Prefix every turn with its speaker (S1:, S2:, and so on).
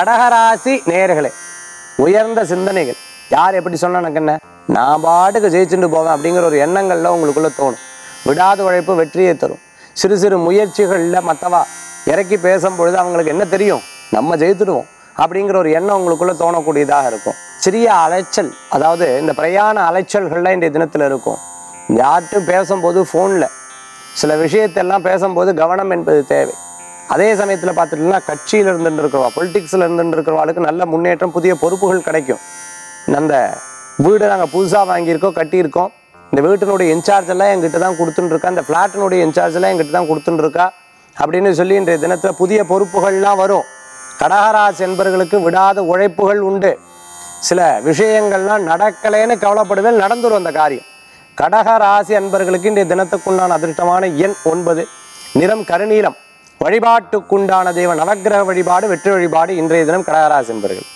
S1: கடகராசி நேயர்களே உயர்ந்த சிந்தனைகள் யார் எப்படி சொன்னா எனக்கு என்ன நான் பாட்டுக்கு ஜெயிச்சுட்டு போவேன் அப்படிங்கிற ஒரு எண்ணங்கள்ல உங்களுக்குள்ள தோணும் விடாத உழைப்பு வெற்றியை தரும் சிறு சிறு முயற்சிகளில் மற்றவா இறக்கி பேசும்பொழுது அவங்களுக்கு என்ன தெரியும் நம்ம ஜெயித்துடுவோம் அப்படிங்கிற ஒரு எண்ணம் உங்களுக்குள்ள தோணக்கூடியதாக இருக்கும் சிறிய அலைச்சல் அதாவது இந்த பிரயாண அலைச்சல்கள்லாம் இன்றைய தினத்தில் இருக்கும் யார்கிட்டும் பேசும்போது ஃபோனில் சில விஷயத்தெல்லாம் பேசும்போது கவனம் என்பது தேவை அதே சமயத்தில் பார்த்துட்டீங்கன்னா கட்சியில் இருந்துட்டு இருக்கிறவா பொலிட்டிக்ஸில் இருந்துட்டு இருக்கிறவாளுக்கு நல்ல முன்னேற்றம் புதிய பொறுப்புகள் கிடைக்கும் அந்த வீடு நாங்கள் புதுசாக வாங்கியிருக்கோம் கட்டியிருக்கோம் இந்த வீட்டினுடைய இன்சார்ஜ் எல்லாம் எங்கிட்ட தான் கொடுத்துட்டு இருக்கா இந்த ஃப்ளாட்டினுடைய இன்சார்ஜ் எல்லாம் எங்கிட்ட தான் கொடுத்துட்டு இருக்கா அப்படின்னு சொல்லி இன்றைய தினத்தில் புதிய பொறுப்புகள்லாம் வரும் கடகராசி என்பவர்களுக்கு விடாத உழைப்புகள் உண்டு சில விஷயங்கள்லாம் நடக்கலைன்னு கவலைப்படுவேன் நடந்துரும் அந்த காரியம் கடக ராசி அன்பர்களுக்கு இன்றைய தினத்துக்குண்டான அதிர்ஷ்டமான எண் ஒன்பது நிறம் கருநீலம் வழிபாட்டுக்குண்டான தெய்வ நவக்கிரக வழிபாடு வெற்றி வழிபாடு இன்றைய தினம் கடகராசி என்பர்கள்